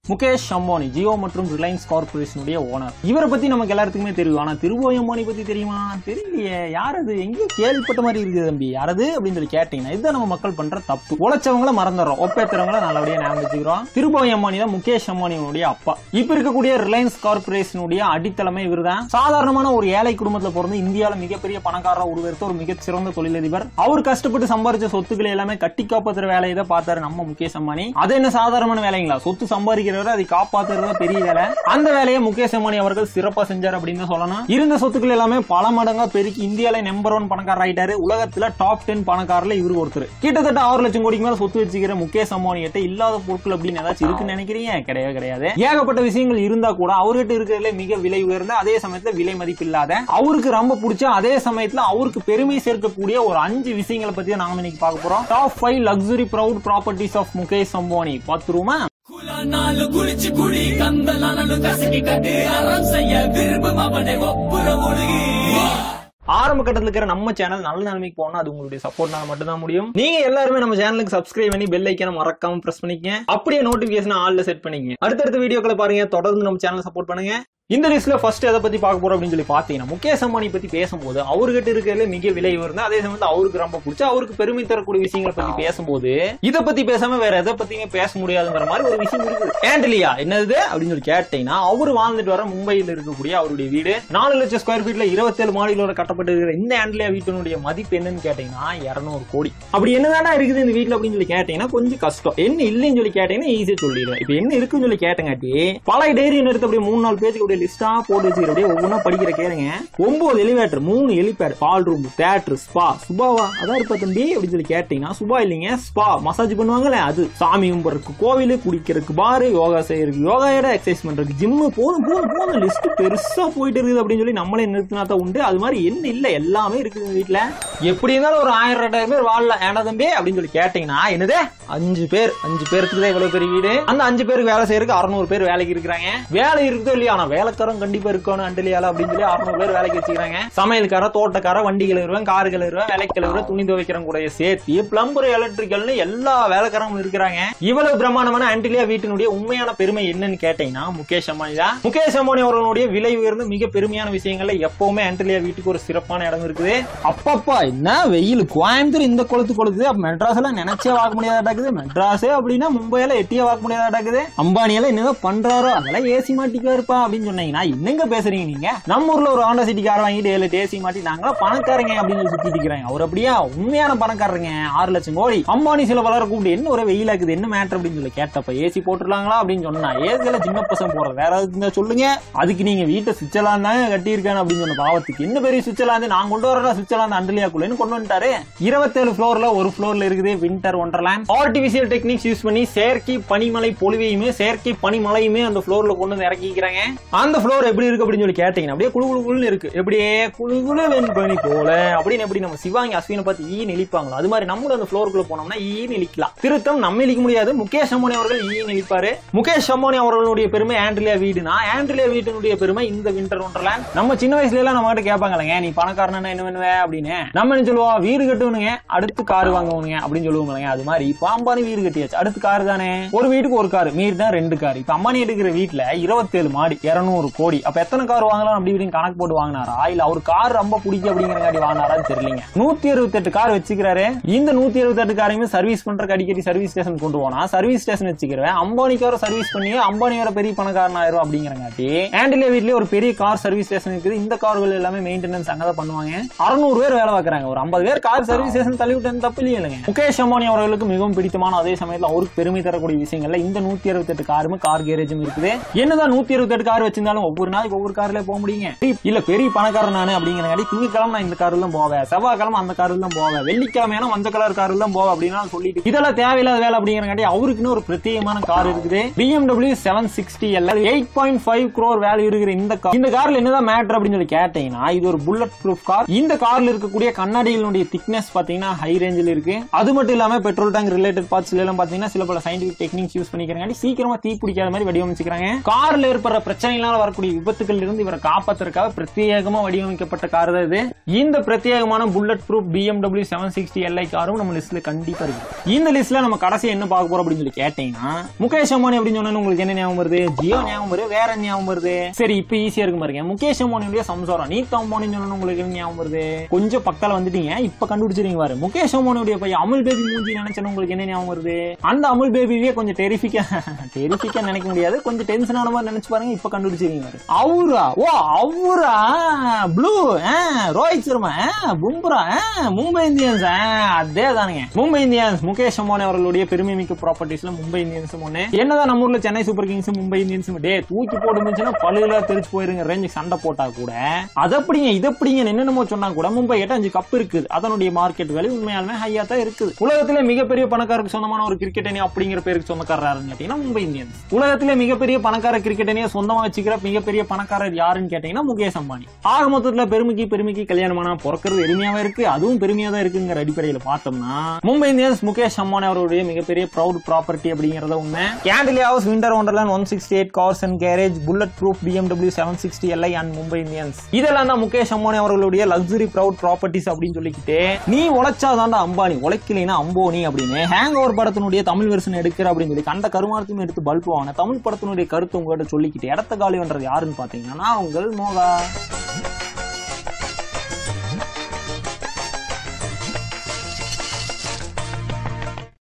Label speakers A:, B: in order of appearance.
A: முகேஷ் அம்பானி ஜியோ மற்றும் Reliance கார்பரேஷனுடைய owner இவரை பத்தி நமக்கு எல்லாத்துக்குமே தெரியும் ஆனா திருவோய் அம்பானி பத்தி தெரியுமா தெரியலையே யார் அது எங்கேயோ கேள்விப்பட்ட மாதிரி இருக்குது தம்பி யாரது அப்படின்னு சொல்லி கேட்டீங்கன்னா இதுதான் நம்ம மக்கள் பண்ற தப்பு உழைச்சவங்கள மறந்துடுறோம் ஒப்பேத்துறவங்கள நல்லபடியா ஞாபகம் வச்சுக்கிறோம் திருவோய் அம்பானி தான் முகேஷ் அம்பானியோடைய அப்பா இப்ப இருக்கக்கூடிய ரிலையன்ஸ் கார்பரேஷனுடைய அடித்தளமே இவர்தான் சாதாரணமான ஒரு ஏழை குடும்பத்துல பிறந்து இந்தியாவில மிகப்பெரிய பணக்காரரா உருவெடுத்த ஒரு மிகச் சிறந்த தொழிலதிபர் அவர் கஷ்டப்பட்டு சம்பாரிச்ச சொத்துக்களை எல்லாமே கட்டி காப்பாத்துற வேலையை தான் பார்த்தாரு நம்ம முகேஷ் அம்பானி அது என்ன சாதாரணமான வேலைங்களா சொத்து சம்பாதிக்கிறவர் அதை காப்பாத்துறது தான் பெரிய வேலை அந்த வேலையை முகேஷ் அம்பானி அவர்கள் சிறப்பா செஞ்சார் அப்படின்னு தான் சொல்லணும் இருந்த சொத்துக்கள் எல்லாமே பல மடங்கா பெருக்கி இந்தியால நம்பர் ஒன் பணக்காரர் ஆயிட்டாரு உலகத்துல டாப் டென் பணக்காரர்ல இவரு ஒருத்தர் கிட்டத்தட்ட ஆறு லட்சம் கோடிக்கு மேல சொத்து வச்சுக்கிற முகேஷ் அம்பானி கிட்ட இல்லாத பொருட்கள் அப்படின்னு ஏதாச்சும் இருக்குன்னு நினைக்கிறீங்க கிடையவே கிடையாது ஏகப்பட்ட விஷயங்கள் இருந்தா கூட அவர்கிட்ட இருக்கிறதுல மிக விலை உயர்ந்த அதே சமயத்துல விலை மதிப்பில்லாத அவருக்கு ரொம்ப பிடிச்ச அதே சமயத்துல அவருக்கு பெருமை சேர்க்கக்கூடிய ஒரு அஞ்சு விஷயங்களை பத்தி நாம இன்னைக்கு பார்க்க போறோம் top five luxury proud properties of Mukesh Ambani பாத்துருமா
B: குலநாளு குளிச்சு குடி கந்தலானு கசக்கி கட்டு அறம் செய்ய விரும்பும் அவனை ஒப்புற ஒழுகி
A: ஆரம்ப கட்டத்துல இருக்கிற நம்ம சேனல் நல்ல நிலைமைக்கு போனா அது உங்களுடைய சப்போர்ட்னால மட்டும் தான் முடியும் நீங்க எல்லாருமே நம்ம சேனலுக்கு சப்ஸ்கிரைப் பண்ணி பெல் ஐக்கான மறக்காம பிரஸ் பண்ணிக்கங்க அப்படியே நோட்டிபிகேஷன் ஆல்ல செட் பண்ணிக்கங்க அடுத்தடுத்த வீடியோக்களை பாருங்க தொடர்ந்து நம்ம சேனல் சப்போர்ட் பண்ணுங்க இந்த லிஸ்ட்ல ஃபர்ஸ்ட் எதை பத்தி பார்க்க போறோம் அப்படின்னு சொல்லி பாத்தீங்கன்னா முகேஷ் அம்பானி பத்தி பேசும்போது அவர்கிட்ட இருக்கிறதுல மிக விலை உயர்ந்த அதே சமயத்துல அவருக்கு ரொம்ப பிடிச்ச அவருக்கு பெருமை தரக்கூடிய விஷயங்களை பத்தி பேசும்போது இத பத்தி பேசாம வேற எதை பத்தியுமே பேச முடியாதுங்கிற மாதிரி ஒரு விஷயம் இருக்குது ஏண்டலியா என்னது அப்படின்னு சொல்லி கேட்டீங்கன்னா அவர் வாழ்ந்துட்டு வர மும்பையில் இருக்கக்கூடிய அவருடைய வீடு நாலு லட்சம் ஸ்கொயர் ஃபீட்ல இருபத்தேழு மாடிகளோட கட்டப்பட்டு இருக்கிற இந்த ஆண்டலியா வீட்டினுடைய மதிப்பு என்னன்னு கேட்டீங்கன்னா இருநூறு கோடி அப்படி என்னதானா இருக்குது இந்த வீட்டுல அப்படின்னு சொல்லி கேட்டீங்கன்னா கொஞ்சம் கஷ்டம் என்ன இல்லைன்னு சொல்லி கேட்டீங்கன்னா ஈஸியா சொல்லிடுவேன் இப்ப என்ன இருக்குன்னு சொல்லி கேட்டங்காட்டி பழைய டைரி எடுத்து அப்படியே மூணு நாலு பேஜுக்கு அப்படியே லிஸ்டா போட்டு வச்சுக்கிற அப்படியே ஒவ்வொன்றா படிக்கிற கேளுங்க ஒன்பது எலிவேட்டர் மூணு helipad ball room theatre spa சுபாவா அதான் இருப்பா தம்பி அப்படின்னு சொல்லி கேட்டீங்கன்னா சுபா இல்லைங்க ஸ்பா மசாஜ் பண்ணுவாங்களே அது சாமி கும்பிட்றதுக்கு கோவில் குடிக்கிறதுக்கு பாரு யோகா செய்யறதுக்கு யோகா இட எக்ஸசைஸ் பண்றதுக்கு ஜிம்மு போதும் போதும் போதும் லிஸ்ட் பெருசா போயிட்டு இருக்குது அப்படின்னு சொல்லி நம்மளே நிறுத்தினா தான் உண்டு அது மாதிரி என்ன இல்ல எல்லாமே இருக்குது இந்த வீட்டுல எப்படி இருந்தாலும் ஒரு ஆயிரம் ரெண்டாயிரம் பேர் வாழலாம் ஏன்னா தம்பி அப்படின்னு சொல்லி கேட்டீங்கன்னா என்னது அஞ்சு பேர் அஞ்சு பேருக்கு தான் இவ்வளவு பெரிய வீடு அந்த அஞ்சு பேருக்கு வேலை செய்யறதுக்கு அறுநூறு பேர் வேலைக்கு இருக்கிறாங்க வேலை இருக்குதோ இல்லையா ஆனா வேலைக்காரன் கண்டிப்பா இருக்கணும் அண்டலியால அப்படின்னு சொல்லி அறுநூறு பேர் வேலைக்கு வச்சுக்கிறாங்க சமையல்கார தோட்டக்கார வண்டி கழுவுறவன் கார் கழுவுறவன் வேலை கழுவுறவன் துணி துவைக்கிறவங்க கூட சேர்த்து பிளம்பர் எலக்ட்ரிக்கல்னு எல்லா வேலைக்காரங்களும் இருக்கிறாங்க இவ்வளவு பிரமாண்டமான அண்டிலியா வீட்டினுடைய உண்மையான பெருமை என்னன்னு கேட்டீங்கன்னா முகேஷ் அம்பானி தான் முகேஷ் அம்பானி அவர்களுடைய விலை உயர்ந்த மிக பெருமையான விஷயங்கள்ல எப்பவுமே ஆண்டலியா வீட்டுக்கு ஒரு சிறப்பான இடம் இருக்குது அப்பப்பா என்ன வெயில் கோயம்புத்தூர் இந்த கொளுத்து கொளுத்து அப்ப மெட்ராஸ் எல்லாம் நினைச்சே பார்க்க முடியாதாட்டாக்குது மெட்ராஸே அப்படின்னா மும்பையில எட்டியே பார்க்க முடியாதாட்டாக்குது அம்பானி எல்லாம் என்னதான் பண்றாரோ அதெல்லாம் ஏசி மாட்டிக்கா இருப்பா அப்படின்னு சொன்னீங்கன்னா என்னங்க பேசுறீங்க நீங்க நம்ம ஊர்ல ஒரு ஆண்டா சிட்டி கார் வாங்கிட்டு ஏழு ஏசி மாட்டி நாங்களாம் பணக்காரங்க அப்படின்னு சொல்லி சுத்திட்டு இருக்கிறாங்க அவர் அப்படியா உண்மையான பணக்காரங்க ஆறு லட்சம் கோடி அம்பானி சில பலரை கூப்பிட்டு என்ன ஒரு வெயில் இருக்குது என்ன மேட்டர் அப்படின்னு சொல்லி கேட்டப்ப ஏசி போட்டுருலாங்களா அப்படின்னு சொன்னா ஏசியில சின்ன பசங்க போறது வேற எதுக்கு இருந்தா சொல்லுங்க அதுக்கு நீங்க வீட்டை சுவிட்சர்லாந்து தாங்க கட்டியிருக்காங்க அப்படின்னு சொன்ன பாவத்துக்கு என்ன பெரிய சுவிட்சர்லாந்து நான் கொண்டு வரதா சுவிட்சர்லாந்து அண்டலியாக்குள்ளேன்னு கொண்டு வந்துட்டாரு இருபத்தேழு ஃப்ளோர்ல ஒரு ஃப்ளோர்ல இருக்குது winter wonderland artificial techniques use பண்ணி செயற்கை பனிமலை பொழிவையுமே செயற்கை பனிமலையுமே அந்த ஃப்ளோர்ல கொண்டு வந்து இறக்கிக்கிறாங்க அந்த ஃப்ளோர் எப்படி இருக்கு அப்படின்னு சொல்லி கேட்டீங்கன்னா அப்படியே குழு குழு குழுன்னு இருக்கு எப்படியே குழு குழு வெண்பனி போல அப்படின்னு எப்படி நம்ம சிவாங்கி அஸ்வினை பார்த்து ஈ நெளிப்பாங்களோ அது மாதிரி நம்மளும் அந்த ஃப்ளோருக்குள்ள போனோம்னா ஈ நெளிக்கலாம் திருத்தம் நம்ம இழிக்க முடியாது முகேஷ் அம்மோனி அவர்கள் ஈ நெளிப்பாரு முகேஷ் அம்மோனி அவர்களுடைய பெருமை ஆண்ட்ரியா வீடுனா ஆண்ட்ரியா வீட்டினுடைய பெருமை இந்த வின்டர் ஒண்டர்லேண்ட் நம்ம சின்ன வயசுல எல்லாம் நம்ம கிட்ட கேட்பாங்களேங்க நீ பணக்காரனா என்ன பண்ணுவ அப்படின்னு நம்ம என்ன சொல்லுவோம் வீடு கட்டுவனுங்க அடுத்து கார் வாங்குவனுங்க அப்படின்னு சொல்லுவோங்க அது மாதிரி இப்ப அம்பானி வீடு கட்டியாச்சு அடுத்து கார் தானே ஒரு வீட்டுக்கு ஒரு கார் மீறி தான் ரெண்டு கார் இப்ப அம்பானி எடுக்கிற வீட்டுல இருபத்தேழு மாடி இருநூறு கோடி அப்ப எத்தனை கார் வாங்கலாம் அப்படி இப்படின்னு கணக்கு போட்டு வாங்கினாரா இல்ல அவர் கார் ரொம்ப பிடிக்கும் அப்படிங்கிறங்காட்டி வாங்கினாரான்னு தெரியலங்க நூத்தி அறுபத்தெட்டு கார் வச்சுக்கிறாரு இந்த நூத்தி அறுபத்தெட்டு காரையுமே சர்வீஸ் பண்றதுக்கு அடிக்கடி சர்வீஸ் ஸ்டேஷன் கொண்டு போனா சர்வீஸ் ஸ்டேஷன் வச்சுக்கிறேன் அம்பானிக்கார சர்வீஸ் பண்ணி அம்பானி வேற பெரிய பணக்காரன் ஆயிரும் அப்படிங்கிறங்காட்டி ஆண்டிலே வீட்லயே ஒரு பெரிய கார் சர்வீஸ் ஸ்டேஷன் இருக்குது இந்த கார்கள் எல்லாமே மெயின்டெனன்ஸ் அங்கதான் பண்ணுவாங்க அறுநூறு பேர் வேலை பார்க்கறாங்க ஒரு ஐம்பது பேர் கார் சர்வீஸ் ஸ்டேஷன் தள்ளி விட்டு தப்பு இல்லைங்க முகேஷ் அம்பானி அவர்களுக்கு மிகவும் பிடித்தமான அதே சமயத்துல அவருக்கு பெருமை தரக்கூடிய விஷயங்கள்ல இந்த நூத்தி அறுபத்தெட்டு காரும் கார் கேரேஜும் இருக்குது என்னதான் நூத்தி அறுபத்தெட்டு கார் வச்சிருந்தாலும் ஒவ்வொரு நாளைக்கு ஒவ்வொரு கார்ல போக முடியுங்க இல்ல பெரிய பணக்காரன் நானு அப்படிங்கிறங்காட்டி திங்கக்கிழமை நான் இந்த காரில் தான் போவேன் செவ்வாய்க்கிழமை அந்த காரில் தான் போவேன் வெள்ளிக்கிழமையான மஞ்சள் கலர் காரில் தான் போவேன் அப்படின்னு சொல்லிட்டு இதெல்லாம் தேவையில்லாத வேலை அப்படிங்கிறங்காட்டி அவருக்குன்னு ஒரு பிரத்யேகமான கார் இருக்குது BMW seven sixty L eight point five crore value இருக்கிற இந்த கார் இந்த கார்ல என்னதான் மேட்டர் அப்படின்னு சொல்லி கேட்டீங்கன்னா இது ஒரு புல்லட் புல்லட் ப்ரூஃப் கார் இந்த கார்ல இருக்கக்கூடிய கண்ணாடிகளுடைய திக்னஸ் பாத்தீங்கன்னா ஹை ரேஞ்சில் இருக்கு அது மட்டும் இல்லாம பெட்ரோல் டேங்க் ரிலேட்டட் பார்ட்ஸ்ல எல்லாம் பாத்தீங்கன்னா சில பல சயின்டிபிக் டெக்னிக்ஸ் யூஸ் பண்ணிக்கிறாங்க சீக்கிரமா தீ பிடிக்காத மாதிரி வடிவமைச்சுக்கிறாங்க கார்ல ஏற்படுற பிரச்சனைகளால வரக்கூடிய விபத்துகள் இருந்து இவரை காப்பாத்துறதுக்காக பிரத்யேகமா வடிவமைக்கப்பட்ட கார் தான் இது இந்த பிரத்யேகமான bullet proof BMW seven sixty LI காரும் நம்ம லிஸ்ட்ல கண்டிப்பா இருக்கு இந்த லிஸ்ட்ல நம்ம கடைசி என்ன பார்க்க போறோம் அப்படின்னு சொல்லி கேட்டீங்கன்னா முகேஷ் அம்பானி அப்படின்னு சொன்னா உங்களுக்கு என்ன ஞாபகம் வருது ஜியோ ஞாபகம் வருது வேற என்ன ஞாபகம் வருது சரி இப்ப ஈஸியா இருக்கு பாருங்க முகேஷ் அம்பானியுடைய சம்சாரம் நீத் அம்பானி சொன்னா உங்களுக்கு என்ன ஞாபகம் வருது கொஞ்சம் பக்கத்துல வந்துட்டீங்க இப்ப கண்டுபிடிச்சிருங்க பாரு முகேஷ் அம்பானியுடைய பையன் அமுல் பேபி மூஞ்சி நினைச்சா உங்களுக்கு என்ன ஞாபகம் வருது அந்த அமுல் பேபியே கொஞ்சம் டெரிஃபிக்கா டெரிஃபிக்கா நினைக்க முடியாது கொஞ்சம் டென்ஷனான மாதிரி நினைச்சு பாருங்க இப்ப கண்டுபிடிச்சிருங்க பாரு அவரா ஓ அவரா ப்ளூ ரோஹித் சர்மா ஆ, பும்ரா ஆ, மும்பை இந்தியன்ஸ் ஆ, அதே தானுங்க மும்பை இந்தியன்ஸ் முகேஷ் அம்பானி அவர்களுடைய பெருமை மிக்க ப்ராப்பர்ட்டிஸ்ல மும்பை இந்தியன்ஸ் ஒண்ணு என்னதான் நம்ம ஊர்ல Chennai Super Kings Mumbai Indians டே தூக்கி போட்டு இருந்துச்சுன்னா பழுதுல தெரிச்சு போயிருங்க ரேஞ்சு சண்டை போட்டா கூட அது அப்படிங்க இது அப்படிங்க என்னென்னமோ சொன்னா கூட மும்பை கிட்ட அஞ்சு கப் இருக்குது அதனுடைய மார்க்கெட் வேல்யூ உண்மையாலுமே ஹையா தான் இருக்குது உலகத்திலே மிகப்பெரிய பணக்காரருக்கு சொந்தமான ஒரு கிரிக்கெட் அணி அப்படிங்கிற பேருக்கு சொந்தக்காரர் யாருன்னு கேட்டீங்கன்னா மும்பை இந்தியன்ஸ் உலகத்திலே மிகப்பெரிய பணக்கார கிரிக்கெட் அணியை சொந்தமா வச்சுக்கிற மிகப்பெரிய பணக்காரர் யாருன்னு கேட்டீங்கன்னா முகேஷ் அம்பானி ஆக மொத்தத்துல பெருமைக்கு பெருமைக்கு கல்யாணமானா பிறக்கிறது எளிமையாவே இருக்கு அதுவும் பெருமையா தான் இருக்குங்கிற அடிப்படையில பார்த்தோம்னா மும்பை இந்தியன்ஸ் முகேஷ் அம்பானி அவருடைய மிகப்பெரிய ப்ரௌட் ப்ராப்பர்ட்டி அப்படிங்கறத உண்மை கேண்டிலி house winter wonderland one sixty eight cars and garage bullet proof BMW seven sixty LI and Mumbai Indians இதெல்லாம் தான் முகேஷ் அம்பானி அவர்களுடைய லக்ஸுரி ப்ரௌட் ப்ராப்பர்ட்டிஸ் அப்படின்னு சொல்லிக்கிட்டு நீ உழைச்சாதான்டா அம்பானி உழைக்கலைன்னா அம்போனி அப்படின்னு ஹேங் ஓவர் படத்தினுடைய தமிழ் வெர்ஷன் எடுக்கிற அப்படின்னு சொல்லி கண்ட கருமாரத்தையும் எடுத்து பல்ப் வாங்கின தமிழ் படத்தினுடைய கருத்து உங்கள்கிட்ட சொல்லிக்கிட்டு இடத்த காலி பண்றது யாருன்னு பாத்தீங்கன்னா நான் உங்கள் மோகா